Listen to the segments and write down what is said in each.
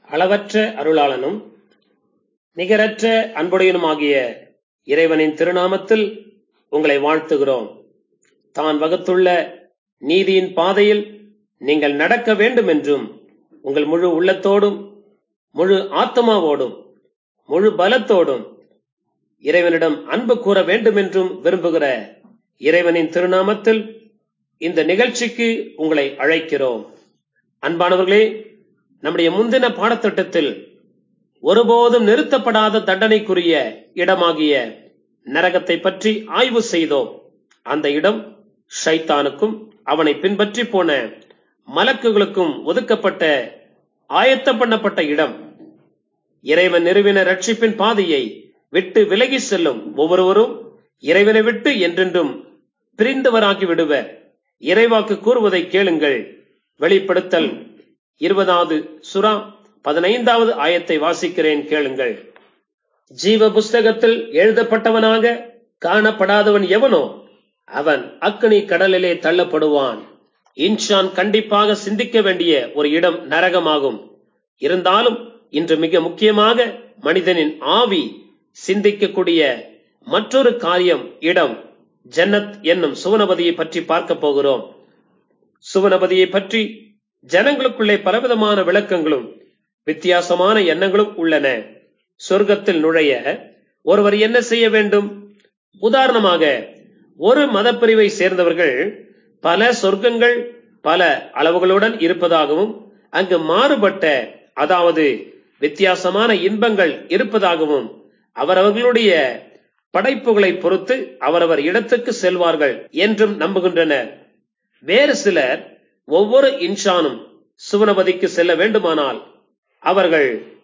அளவற்ற அருளாளனும் நிகரற்ற அன்புடையனுமாகிய இறைவனின் திருநாமத்தில் உங்களை வாழ்த்துகிறோம் தான் வகுத்துள்ள நீதியின் பாதையில் நீங்கள் நடக்க வேண்டும் என்றும் உங்கள் முழு உள்ளத்தோடும் முழு ஆத்மாவோடும் முழு பலத்தோடும் இறைவனிடம் அன்பு கூற வேண்டும் என்றும் விரும்புகிற இறைவனின் திருநாமத்தில் இந்த நிகழ்ச்சிக்கு உங்களை அழைக்கிறோம் அன்பானவர்களே நம்முடைய முந்தின பாடத்திட்டத்தில் ஒருபோதும் நிறுத்தப்படாத தண்டனைக்குரிய இடமாகிய நரகத்தை பற்றி ஆய்வு செய்தோம் அந்த இடம் ஷைத்தானுக்கும் அவனை பின்பற்றி போன மலக்குகளுக்கும் ஒதுக்கப்பட்ட ஆயத்தம் பண்ணப்பட்ட இடம் இறைவன் நிறுவின ரட்சிப்பின் பாதையை விட்டு விலகி செல்லும் ஒவ்வொருவரும் இறைவனை விட்டு என்றென்றும் பிரிந்தவராகி விடுவர் இறைவாக்கு கூறுவதை கேளுங்கள் வெளிப்படுத்தல் இருபதாவது சுறா பதினைந்தாவது ஆயத்தை வாசிக்கிறேன் கேளுங்கள் ஜீவ புஸ்தகத்தில் எழுதப்பட்டவனாக காணப்படாதவன் எவனோ அவன் அக்னி கடலிலே தள்ளப்படுவான் இன்ஷான் கண்டிப்பாக சிந்திக்க வேண்டிய ஒரு இடம் நரகமாகும் இருந்தாலும் இன்று மிக முக்கியமாக மனிதனின் ஆவி சிந்திக்கக்கூடிய மற்றொரு காரியம் இடம் ஜன்னத் என்னும் சுவனபதியை பற்றி பார்க்க போகிறோம் சுவனபதியை பற்றி ஜனங்களுக்குள்ளே பலவிதமான விளக்கங்களும் வித்தியாசமான எண்ணங்களும் உள்ளன சொர்க்கத்தில் நுழைய ஒருவர் என்ன செய்ய வேண்டும் உதாரணமாக ஒரு மதப்பிரிவை சேர்ந்தவர்கள் பல சொர்க்கங்கள் பல அளவுகளுடன் இருப்பதாகவும் அங்கு மாறுபட்ட அதாவது வித்தியாசமான இன்பங்கள் இருப்பதாகவும் அவரவர்களுடைய படைப்புகளை பொறுத்து அவரவர் இடத்துக்கு செல்வார்கள் என்றும் நம்புகின்றனர் வேறு சிலர் ஒவ்வொரு இன்ஷானும் சுவனபதிக்கு செல்ல வேண்டுமானால் அவர்கள்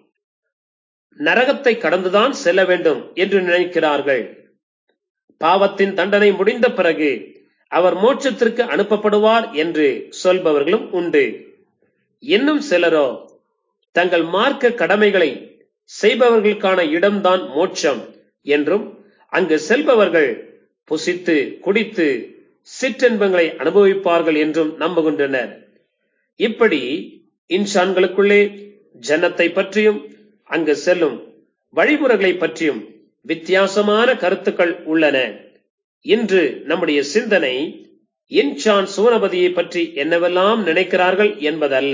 நரகத்தை கடந்துதான் செல்ல வேண்டும் என்று நினைக்கிறார்கள் பாவத்தின் தண்டனை முடிந்த பிறகு அவர் மோட்சத்திற்கு அனுப்பப்படுவார் என்று சொல்பவர்களும் உண்டு இன்னும் சிலரோ தங்கள் மார்க்க கடமைகளை செய்பவர்களுக்கான இடம்தான் மோட்சம் என்றும் அங்கு செல்பவர்கள் புசித்து குடித்து சிற்றின்பங்களை அனுபவிப்பார்கள் என்றும் நம்புகின்றனர் இப்படி இன்சான்களுக்குள்ளே ஜன்னத்தை பற்றியும் அங்கு செல்லும் வழிமுறைகளை பற்றியும் வித்தியாசமான கருத்துக்கள் உள்ளன இன்று நம்முடைய சிந்தனை இன்சான் சுவனபதியை பற்றி என்னவெல்லாம் நினைக்கிறார்கள் என்பதல்ல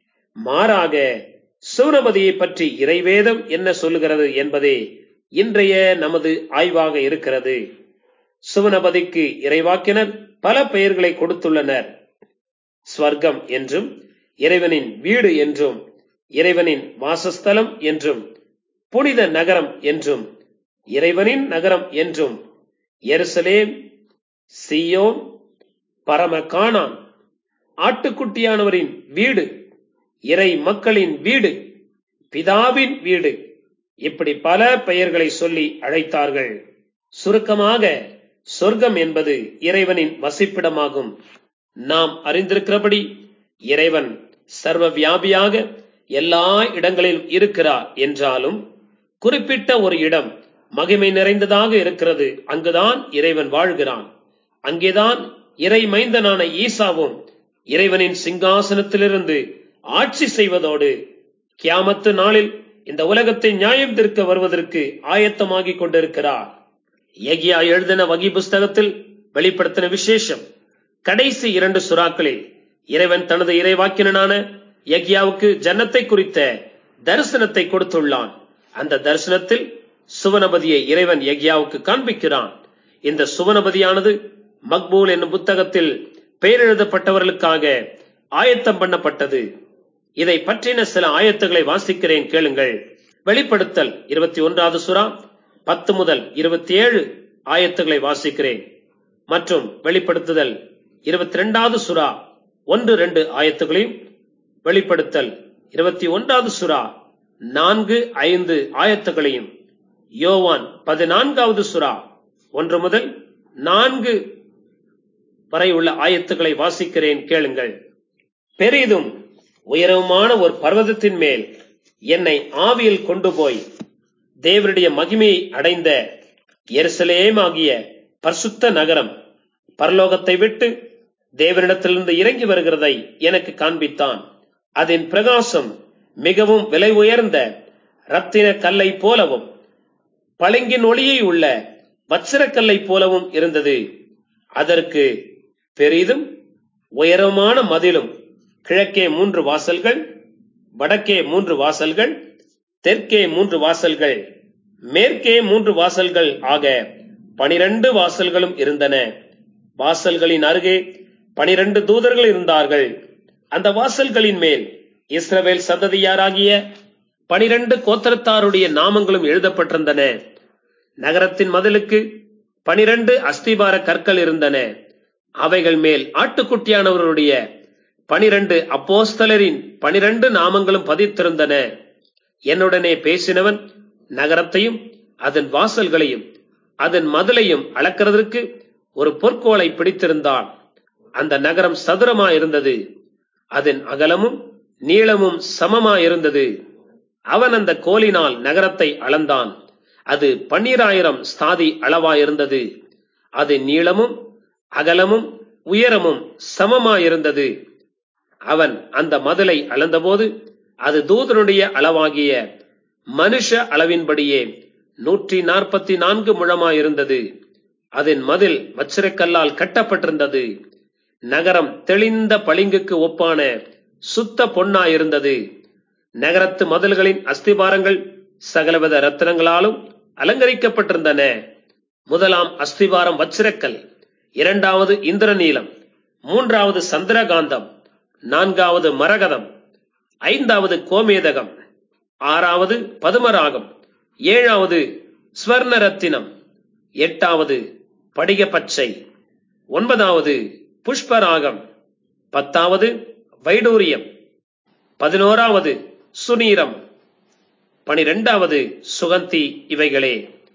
மாறாக சுவனபதியை பற்றி இறைவேதம் என்ன சொல்லுகிறது என்பதே இன்றைய நமது ஆய்வாக இருக்கிறது சுவனபதிக்கு இறைவாக்கினர் பல பெயர்களை கொடுத்துள்ளனர் ஸ்வர்க்கம் என்றும் இறைவனின் வீடு என்றும் இறைவனின் வாசஸ்தலம் என்றும் புனித நகரம் என்றும் இறைவனின் நகரம் என்றும் எருசலேம் சியோன் பரமகானான் ஆட்டுக்குட்டியானவரின் வீடு இறை மக்களின் வீடு பிதாவின் வீடு இப்படி பல பெயர்களை சொல்லி அழைத்தார்கள் சுருக்கமாக சொர்க்கம் என்பது இறைவனின் வசிப்பிடமாகும் நாம் அறிந்திருக்கிறபடி இறைவன் சர்வ வியாபியாக எல்லா இடங்களிலும் இருக்கிறார் என்றாலும் குறிப்பிட்ட ஒரு இடம் மகிமை நிறைந்ததாக இருக்கிறது அங்குதான் இறைவன் வாழ்கிறான் அங்கேதான் இறை மைந்தனான ஈசாவும் இறைவனின் சிங்காசனத்திலிருந்து ஆட்சி செய்வதோடு கியாமத்து நாளில் இந்த உலகத்தை நியாயம் தீர்க்க வருவதற்கு ஆயத்தமாகிக் கொண்டிருக்கிறார் எகியா எழுதின வகி புஸ்தகத்தில் வெளிப்படுத்தின விசேஷம் கடைசி இரண்டு சுறாக்களில் இறைவன் தனது இறைவாக்கினனான யக்யாவுக்கு ஜன்னத்தை குறித்த தரிசனத்தை கொடுத்துள்ளான் அந்த தரிசனத்தில் சுவனபதியை இறைவன் யக்யாவுக்கு காண்பிக்கிறான் இந்த சுவனபதியானது மக்பூல் என்னும் புத்தகத்தில் பெயர் எழுதப்பட்டவர்களுக்காக ஆயத்தம் பண்ணப்பட்டது இதை பற்றின சில ஆயத்துகளை வாசிக்கிறேன் கேளுங்கள் வெளிப்படுத்தல் இருபத்தி ஒன்றாவது சுறா பத்து முதல் இருபத்தி ஏழு ஆயத்துகளை வாசிக்கிறேன் மற்றும் வெளிப்படுத்துதல் இருபத்தி ரெண்டாவது சுறா ஒன்று ரெண்டு ஆயத்துகளையும் வெளிப்படுத்தல் இருபத்தி ஒன்றாவது சுறா நான்கு ஐந்து ஆயத்துகளையும் யோவான் பதினான்காவது சுறா ஒன்று முதல் நான்கு வரை உள்ள ஆயத்துக்களை வாசிக்கிறேன் கேளுங்கள் பெரிதும் உயரமான ஒரு பர்வதத்தின் மேல் என்னை ஆவியில் கொண்டு போய் தேவனுடைய மகிமையை அடைந்த எருசலேம் ஆகிய பரிசுத்த நகரம் பரலோகத்தை விட்டு தேவனிடத்திலிருந்து இறங்கி வருகிறதை எனக்கு காண்பித்தான் அதன் பிரகாசம் மிகவும் விலை உயர்ந்த ரத்தின கல்லை போலவும் பளிங்கின் ஒளியை உள்ள வச்சிரக்கல்லை போலவும் இருந்தது அதற்கு பெரிதும் உயரமான மதிலும் கிழக்கே மூன்று வாசல்கள் வடக்கே மூன்று வாசல்கள் தெற்கே மூன்று வாசல்கள் மேற்கே மூன்று வாசல்கள் ஆக பனிரெண்டு வாசல்களும் இருந்தன வாசல்களின் அருகே பனிரெண்டு தூதர்கள் இருந்தார்கள் அந்த வாசல்களின் மேல் இஸ்ரவேல் சந்ததியாராகிய பனிரெண்டு கோத்திரத்தாருடைய நாமங்களும் எழுதப்பட்டிருந்தன நகரத்தின் மதிலுக்கு பனிரெண்டு அஸ்திபார கற்கள் இருந்தன அவைகள் மேல் ஆட்டுக்குட்டியானவருடைய பனிரெண்டு அப்போஸ்தலரின் பனிரெண்டு நாமங்களும் பதித்திருந்தன என்னுடனே பேசினவன் நகரத்தையும் அதன் வாசல்களையும் அதன் மதிலையும் அளக்கிறதற்கு ஒரு பொற்கோளை பிடித்திருந்தான் அந்த நகரம் சதுரமா இருந்தது அதன் அகலமும் நீளமும் சமமா இருந்தது அவன் அந்த கோலினால் நகரத்தை அளந்தான் அது பன்னிராயிரம் ஸ்தாதி அளவாயிருந்தது அது நீளமும் அகலமும் உயரமும் சமமாயிருந்தது அவன் அந்த மதிலை அளந்தபோது அது தூதனுடைய அளவாகிய மனுஷ அளவின்படியே நூற்றி நாற்பத்தி நான்கு முழமாயிருந்தது அதன் மதில் வச்சிரக்கல்லால் கட்டப்பட்டிருந்தது நகரம் தெளிந்த பளிங்குக்கு ஒப்பான சுத்த பொன்னாயிருந்தது நகரத்து மதில்களின் அஸ்திபாரங்கள் சகலவித ரத்தினங்களாலும் அலங்கரிக்கப்பட்டிருந்தன முதலாம் அஸ்திபாரம் வச்சிரக்கல் இரண்டாவது இந்திரநீலம் மூன்றாவது சந்திரகாந்தம் நான்காவது மரகதம் ஐந்தாவது கோமேதகம் ஆறாவது பதுமராகம் ஏழாவது ஸ்வர்ண ரத்தினம் எட்டாவது படிக பச்சை ஒன்பதாவது புஷ்பராகம் பத்தாவது வைடூரியம் பதினோராவது சுனீரம் பனிரெண்டாவது சுகந்தி இவைகளே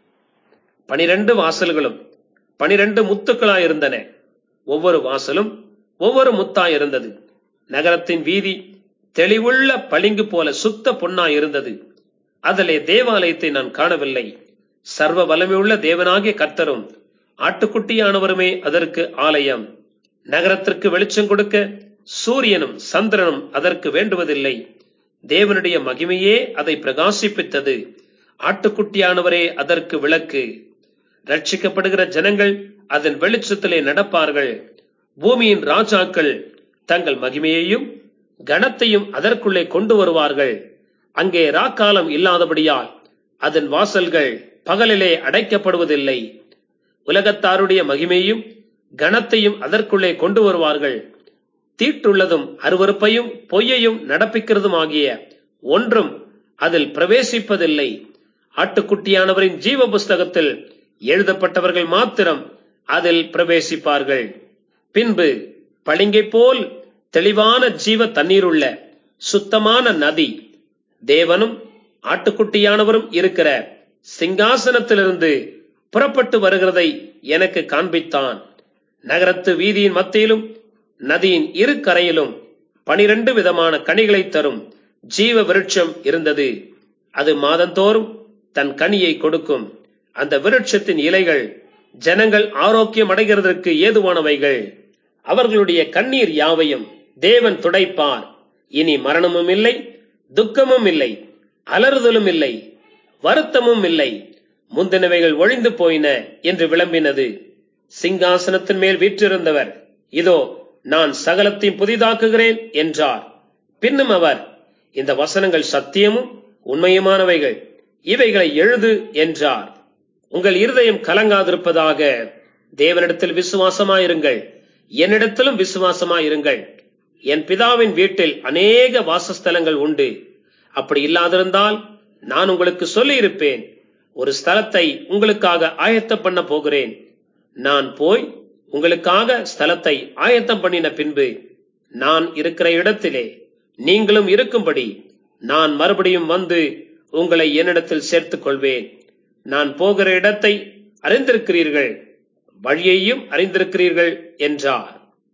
பனிரெண்டு வாசல்களும் பனிரெண்டு முத்துக்களாயிருந்தன ஒவ்வொரு வாசலும் ஒவ்வொரு முத்தாயிருந்தது நகரத்தின் வீதி தெளிவுள்ள பளிங்கு போல சுத்த பொன்னாயிருந்தது அதிலே தேவாலயத்தை நான் காணவில்லை சர்வ வல்லமையுள்ள தேவனாகிய கர்த்தரும் ஆட்டுக்குட்டியானவருமே அதற்கு ஆலயம் நகரத்திற்கு வெளிச்சம் கொடுக்க சூரியனும் சந்திரனும் அதற்கு வேண்டுவதில்லை தேவனுடைய மகிமையே அதை பிரகாசிப்பித்தது ஆட்டுக்குட்டியானவரே அதற்கு விளக்கு ரட்சிக்கப்படுகிற ஜனங்கள் அதன் வெளிச்சத்திலே நடப்பார்கள் பூமியின் ராஜாக்கள் தங்கள் மகிமையையும் கனத்தையும் அதற்குள்ளே கொண்டு வருவார்கள் அங்கே ராக்காலம் இல்லாதபடியால் அதன் வாசல்கள் பகலிலே அடைக்கப்படுவதில்லை உலகத்தாருடைய மகிமையும் கனத்தையும் அதற்குள்ளே கொண்டு வருவார்கள் தீட்டுள்ளதும் அருவருப்பையும் பொய்யையும் நடப்பிக்கிறதும் ஆகிய ஒன்றும் அதில் பிரவேசிப்பதில்லை ஆட்டுக்குட்டியானவரின் ஜீவ புஸ்தகத்தில் எழுதப்பட்டவர்கள் மாத்திரம் அதில் பிரவேசிப்பார்கள் பின்பு பளிங்கை போல் தெளிவான ஜீவ தண்ணீருள்ள சுத்தமான நதி தேவனும் ஆட்டுக்குட்டியானவரும் இருக்கிற சிங்காசனத்திலிருந்து புறப்பட்டு வருகிறதை எனக்கு காண்பித்தான் நகரத்து வீதியின் மத்தியிலும் நதியின் இரு கரையிலும் பனிரெண்டு விதமான கனிகளை தரும் ஜீவ விருட்சம் இருந்தது அது மாதந்தோறும் தன் கனியை கொடுக்கும் அந்த விருட்சத்தின் இலைகள் ஜனங்கள் ஆரோக்கியம் அடைகிறதற்கு ஏதுவானவைகள் அவர்களுடைய கண்ணீர் யாவையும் தேவன் துடைப்பார் இனி மரணமும் இல்லை துக்கமும் இல்லை அலறுதலும் இல்லை வருத்தமும் இல்லை முந்தினவைகள் ஒழிந்து போயின என்று விளம்பினது சிங்காசனத்தின் மேல் வீற்றிருந்தவர் இதோ நான் சகலத்தையும் புதிதாக்குகிறேன் என்றார் பின்னும் அவர் இந்த வசனங்கள் சத்தியமும் உண்மையுமானவைகள் இவைகளை எழுது என்றார் உங்கள் இருதயம் கலங்காதிருப்பதாக தேவனிடத்தில் விசுவாசமாயிருங்கள் என்னிடத்திலும் விசுவாசமாயிருங்கள் என் பிதாவின் வீட்டில் அநேக வாசஸ்தலங்கள் உண்டு அப்படி இல்லாதிருந்தால் நான் உங்களுக்கு சொல்லியிருப்பேன் ஒரு ஸ்தலத்தை உங்களுக்காக ஆயத்தம் பண்ண போகிறேன் நான் போய் உங்களுக்காக ஸ்தலத்தை ஆயத்தம் பண்ணின பின்பு நான் இருக்கிற இடத்திலே நீங்களும் இருக்கும்படி நான் மறுபடியும் வந்து உங்களை என்னிடத்தில் சேர்த்துக் கொள்வேன் நான் போகிற இடத்தை அறிந்திருக்கிறீர்கள் வழியையும் அறிந்திருக்கிறீர்கள் என்றார்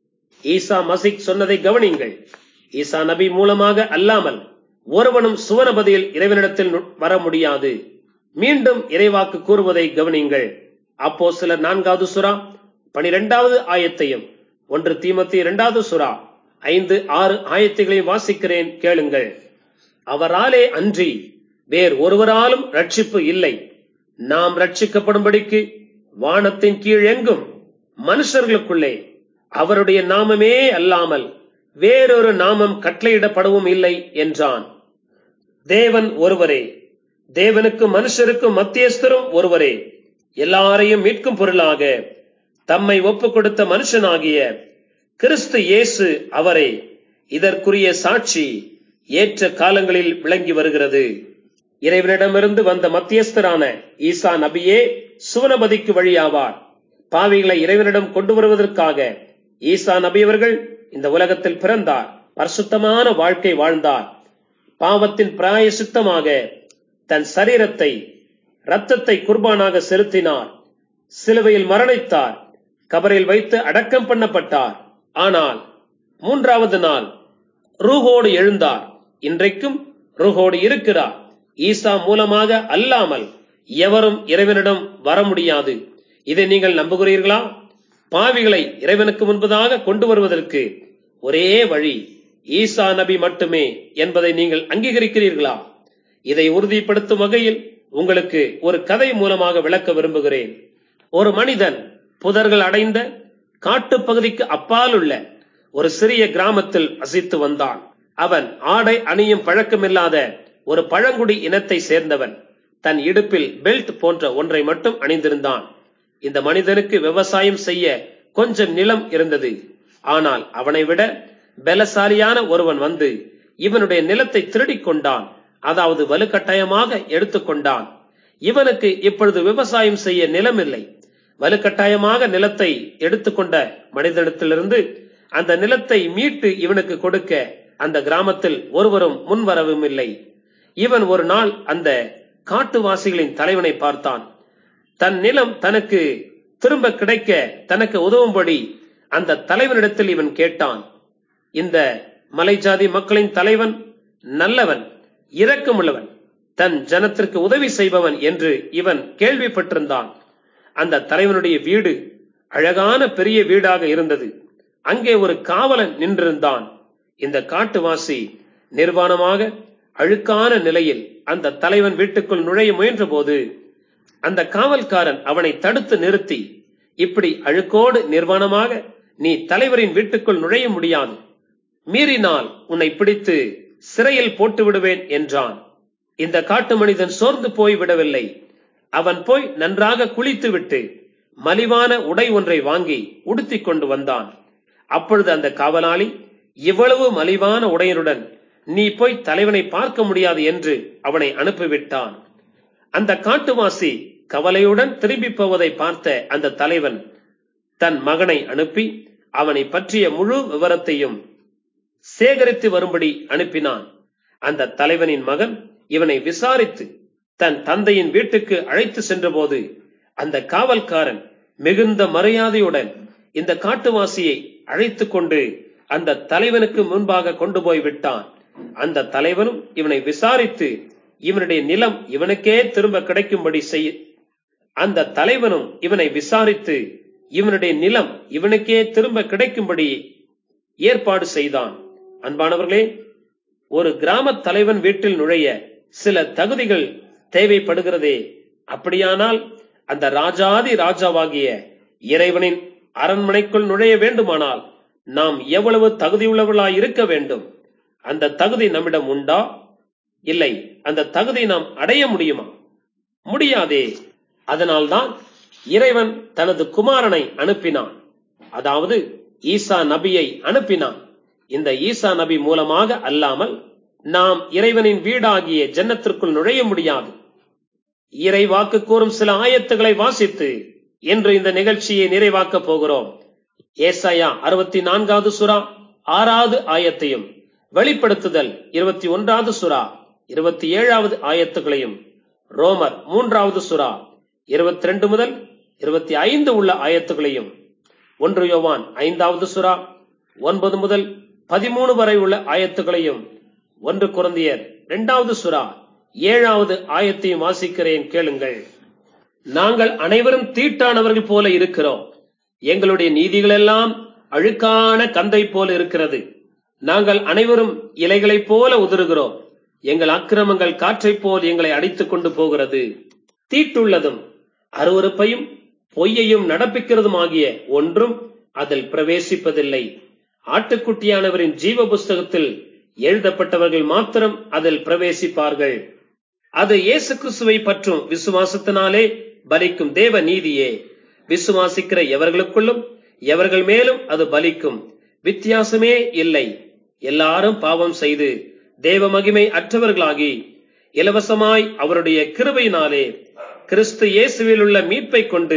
ஈசா மசிக் சொன்னதை கவனிங்கள் ஈசா நபி மூலமாக அல்லாமல் ஒருவனும் சுவனபதியில் இறைவனிடத்தில் வர முடியாது மீண்டும் இறைவாக்கு கூறுவதை கவனிங்கள் அப்போ சிலர் நான்காவது சுறா பனிரெண்டாவது ஆயத்தையும் ஒன்று தீமத்தி இரண்டாவது சுறா ஐந்து ஆறு ஆயத்தைகளையும் வாசிக்கிறேன் கேளுங்கள் அவராலே அன்றி வேறு ஒருவராலும் ரட்சிப்பு இல்லை நாம் ரட்சிக்கப்படும்படிக்கு வானத்தின் கீழ் எங்கும் மனுஷர்களுக்குள்ளே அவருடைய நாமமே அல்லாமல் வேறொரு நாமம் கட்டளையிடப்படவும் இல்லை என்றான் தேவன் ஒருவரே தேவனுக்கு மனுஷருக்கும் மத்தியஸ்தரும் ஒருவரே எல்லாரையும் மீட்கும் பொருளாக தம்மை ஒப்புக் கொடுத்த மனுஷனாகிய கிறிஸ்து இயேசு அவரே இதற்குரிய சாட்சி ஏற்ற காலங்களில் விளங்கி வருகிறது இறைவனிடமிருந்து வந்த மத்தியஸ்தரான ஈசா நபியே சுவனபதிக்கு வழியாவார் பாவிகளை இறைவனிடம் கொண்டு வருவதற்காக ஈசா நபி அவர்கள் இந்த உலகத்தில் பிறந்தார் பரிசுத்தமான வாழ்க்கை வாழ்ந்தார் பாவத்தின் பிராயசித்தமாக தன் சரீரத்தை இரத்தத்தை குர்பானாக செலுத்தினார் சிலுவையில் மரணித்தார் கபரில் வைத்து அடக்கம் பண்ணப்பட்டார் ஆனால் மூன்றாவது நாள் ரூஹோடு எழுந்தார் இன்றைக்கும் ரூஹோடு இருக்கிறார் ஈசா மூலமாக அல்லாமல் எவரும் இறைவனிடம் வர முடியாது இதை நீங்கள் நம்புகிறீர்களா பாவிகளை இறைவனுக்கு முன்பதாக கொண்டு வருவதற்கு ஒரே வழி ஈசா நபி மட்டுமே என்பதை நீங்கள் அங்கீகரிக்கிறீர்களா இதை உறுதிப்படுத்தும் வகையில் உங்களுக்கு ஒரு கதை மூலமாக விளக்க விரும்புகிறேன் ஒரு மனிதன் புதர்கள் அடைந்த காட்டுப் பகுதிக்கு அப்பால் உள்ள ஒரு சிறிய கிராமத்தில் வசித்து வந்தான் அவன் ஆடை அணியும் பழக்கமில்லாத ஒரு பழங்குடி இனத்தை சேர்ந்தவன் தன் இடுப்பில் பெல்ட் போன்ற ஒன்றை மட்டும் அணிந்திருந்தான் இந்த மனிதனுக்கு விவசாயம் செய்ய கொஞ்சம் நிலம் இருந்தது ஆனால் அவனை விட பலசாலியான ஒருவன் வந்து இவனுடைய நிலத்தை திருடிக் கொண்டான் அதாவது வலுக்கட்டாயமாக எடுத்துக்கொண்டான் இவனுக்கு இப்பொழுது விவசாயம் செய்ய நிலம் இல்லை வலுக்கட்டாயமாக நிலத்தை எடுத்துக்கொண்ட மனிதனிடத்திலிருந்து அந்த நிலத்தை மீட்டு இவனுக்கு கொடுக்க அந்த கிராமத்தில் ஒருவரும் முன்வரவும் இல்லை இவன் ஒரு நாள் அந்த காட்டுவாசிகளின் தலைவனை பார்த்தான் தன் நிலம் தனக்கு திரும்ப கிடைக்க தனக்கு உதவும்படி அந்த தலைவனிடத்தில் இவன் கேட்டான் இந்த மலைஜாதி மக்களின் தலைவன் நல்லவன் இரக்கமுள்ளவன் தன் ஜனத்திற்கு உதவி செய்பவன் என்று இவன் கேள்விப்பட்டிருந்தான் அந்த தலைவனுடைய வீடு அழகான பெரிய வீடாக இருந்தது அங்கே ஒரு காவலன் நின்றிருந்தான் இந்த காட்டுவாசி நிர்வாணமாக அழுக்கான நிலையில் அந்த தலைவன் வீட்டுக்குள் நுழைய முயன்ற போது அந்த காவல்காரன் அவனை தடுத்து நிறுத்தி இப்படி அழுக்கோடு நிர்வாணமாக நீ தலைவரின் வீட்டுக்குள் நுழைய முடியாது மீறினால் உன்னை பிடித்து சிறையில் போட்டு விடுவேன் என்றான் இந்த காட்டு மனிதன் சோர்ந்து போய் விடவில்லை அவன் போய் நன்றாக குளித்துவிட்டு மலிவான உடை ஒன்றை வாங்கி உடுத்திக் கொண்டு வந்தான் அப்பொழுது அந்த காவலாளி இவ்வளவு மலிவான உடையனுடன் நீ போய் தலைவனை பார்க்க முடியாது என்று அவனை அனுப்பிவிட்டான் அந்த காட்டுவாசி கவலையுடன் திரும்பி போவதை பார்த்த அந்த தலைவன் தன் மகனை அனுப்பி அவனை பற்றிய முழு விவரத்தையும் சேகரித்து வரும்படி அனுப்பினான் அந்த தலைவனின் மகன் இவனை விசாரித்து தன் தந்தையின் வீட்டுக்கு அழைத்து சென்றபோது அந்த காவல்காரன் மிகுந்த மரியாதையுடன் இந்த காட்டுவாசியை அழைத்து கொண்டு அந்த தலைவனுக்கு முன்பாக கொண்டு போய் விட்டான் அந்த தலைவனும் இவனை விசாரித்து இவனுடைய நிலம் இவனுக்கே திரும்ப கிடைக்கும்படி செய்ய அந்த தலைவனும் இவனை விசாரித்து இவனுடைய நிலம் இவனுக்கே திரும்ப கிடைக்கும்படி ஏற்பாடு செய்தான் அன்பானவர்களே ஒரு கிராம தலைவன் வீட்டில் நுழைய சில தகுதிகள் தேவைப்படுகிறதே அப்படியானால் அந்த ராஜாதி ராஜாவாகிய இறைவனின் அரண்மனைக்குள் நுழைய வேண்டுமானால் நாம் எவ்வளவு தகுதியுள்ளவர்களாய் இருக்க வேண்டும் அந்த தகுதி நம்மிடம் உண்டா இல்லை அந்த தகுதி நாம் அடைய முடியுமா முடியாதே அதனால்தான் இறைவன் தனது குமாரனை அனுப்பினான் அதாவது ஈசா நபியை அனுப்பினான் இந்த ஈசா நபி மூலமாக அல்லாமல் நாம் இறைவனின் வீடாகிய ஜன்னத்திற்குள் நுழைய முடியாது இறை வாக்கு கூறும் சில ஆயத்துக்களை வாசித்து இன்று இந்த நிகழ்ச்சியை நிறைவாக்கப் போகிறோம் ஏசாயா அறுபத்தி நான்காவது சுறா ஆறாவது ஆயத்தையும் வெளிப்படுத்துதல் இருபத்தி ஒன்றாவது சுறா இருபத்தி ஏழாவது ஆயத்துகளையும் ரோமர் மூன்றாவது சுறா இருபத்தி ரெண்டு முதல் இருபத்தி ஐந்து உள்ள ஆயத்துகளையும் ஒன்று யோவான் ஐந்தாவது சுறா ஒன்பது முதல் பதிமூணு வரை உள்ள ஆயத்துகளையும் ஒன்று குழந்தையர் இரண்டாவது சுறா ஏழாவது ஆயத்தையும் வாசிக்கிறேன் கேளுங்கள் நாங்கள் அனைவரும் தீட்டானவர்கள் போல இருக்கிறோம் எங்களுடைய நீதிகள் எல்லாம் அழுக்கான கந்தை போல இருக்கிறது நாங்கள் அனைவரும் இலைகளைப் போல உதிருகிறோம் எங்கள் அக்கிரமங்கள் காற்றைப் போல் எங்களை அடித்துக் கொண்டு போகிறது தீட்டுள்ளதும் அருவருப்பையும் பொய்யையும் நடப்பிக்கிறதுமாகிய ஒன்றும் அதில் பிரவேசிப்பதில்லை ஆட்டுக்குட்டியானவரின் ஜீவ புஸ்தகத்தில் எழுதப்பட்டவர்கள் மாத்திரம் அதில் பிரவேசிப்பார்கள் அது இயேசு கிறிஸ்துவை பற்றும் விசுவாசத்தினாலே பலிக்கும் தேவ நீதியே விசுவாசிக்கிற எவர்களுக்குள்ளும் எவர்கள் மேலும் அது பலிக்கும் வித்தியாசமே இல்லை எல்லாரும் பாவம் செய்து தேவ மகிமை அற்றவர்களாகி இலவசமாய் அவருடைய கிருபையினாலே கிறிஸ்து இயேசுவில் உள்ள மீட்பை கொண்டு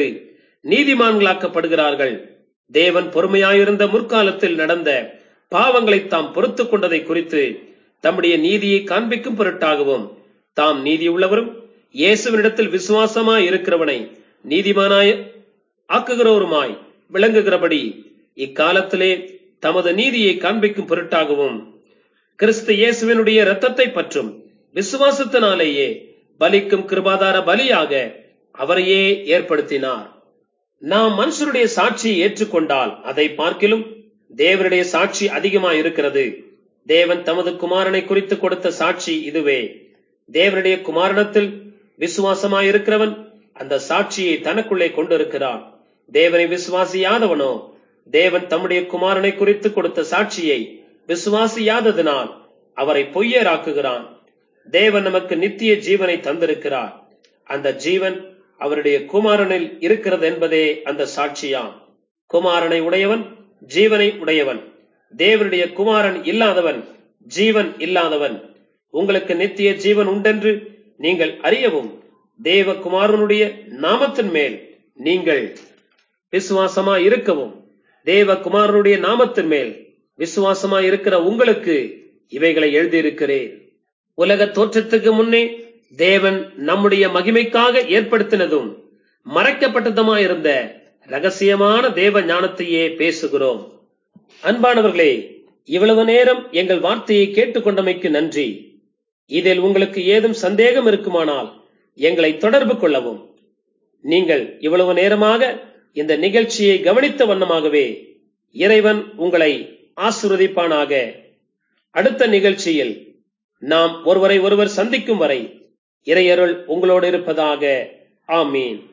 நீதிமான்களாக்கப்படுகிறார்கள் தேவன் பொறுமையாயிருந்த முற்காலத்தில் நடந்த பாவங்களை தாம் பொறுத்துக் கொண்டதை குறித்து தம்முடைய நீதியை காண்பிக்கும் பொருட்டாகவும் தாம் நீதி உள்ளவரும் இயேசுவினிடத்தில் விசுவாசமாய் இருக்கிறவனை நீதிமானாய் ஆக்குகிறவருமாய் விளங்குகிறபடி இக்காலத்திலே தமது நீதியை காண்பிக்கும் பொருட்டாகவும் கிறிஸ்து இயேசுவினுடைய இரத்தத்தை பற்றும் விசுவாசத்தினாலேயே பலிக்கும் கிருபாதார பலியாக அவரையே ஏற்படுத்தினார் நாம் மனுஷருடைய சாட்சியை ஏற்றுக்கொண்டால் அதை பார்க்கிலும் தேவனுடைய சாட்சி அதிகமாய் இருக்கிறது தேவன் தமது குமாரனை குறித்து கொடுத்த சாட்சி இதுவே தேவனுடைய குமாரணத்தில் விசுவாசமாய் இருக்கிறவன் அந்த சாட்சியை தனக்குள்ளே கொண்டிருக்கிறான் தேவனை விசுவாசியாதவனோ தேவன் தம்முடைய குமாரனை குறித்து கொடுத்த சாட்சியை விசுவாசியாததினால் அவரை பொய்யராக்குகிறான் தேவன் நமக்கு நித்திய ஜீவனை தந்திருக்கிறார் அந்த ஜீவன் அவருடைய குமாரனில் இருக்கிறது என்பதே அந்த சாட்சியாம் குமாரனை உடையவன் ஜீவனை உடையவன் தேவனுடைய குமாரன் இல்லாதவன் ஜீவன் இல்லாதவன் உங்களுக்கு நித்திய ஜீவன் உண்டென்று நீங்கள் அறியவும் தேவகுமாரனுடைய நாமத்தின் மேல் நீங்கள் விசுவாசமா இருக்கவும் தேவகுமாரனுடைய நாமத்தின் மேல் விசுவாசமா இருக்கிற உங்களுக்கு இவைகளை எழுதியிருக்கிறேன் உலக தோற்றத்துக்கு முன்னே தேவன் நம்முடைய மகிமைக்காக ஏற்படுத்தினதும் மறைக்கப்பட்டதுமாயிருந்த ரகசியமான தேவ ஞானத்தையே பேசுகிறோம் அன்பானவர்களே இவ்வளவு நேரம் எங்கள் வார்த்தையை கேட்டுக்கொண்டமைக்கு நன்றி இதில் உங்களுக்கு ஏதும் சந்தேகம் இருக்குமானால் எங்களை தொடர்பு கொள்ளவும் நீங்கள் இவ்வளவு நேரமாக இந்த நிகழ்ச்சியை கவனித்த வண்ணமாகவே இறைவன் உங்களை ஆசிர்வதிப்பானாக அடுத்த நிகழ்ச்சியில் நாம் ஒருவரை ஒருவர் சந்திக்கும் வரை இறையருள் உங்களோடு இருப்பதாக ஆமீன்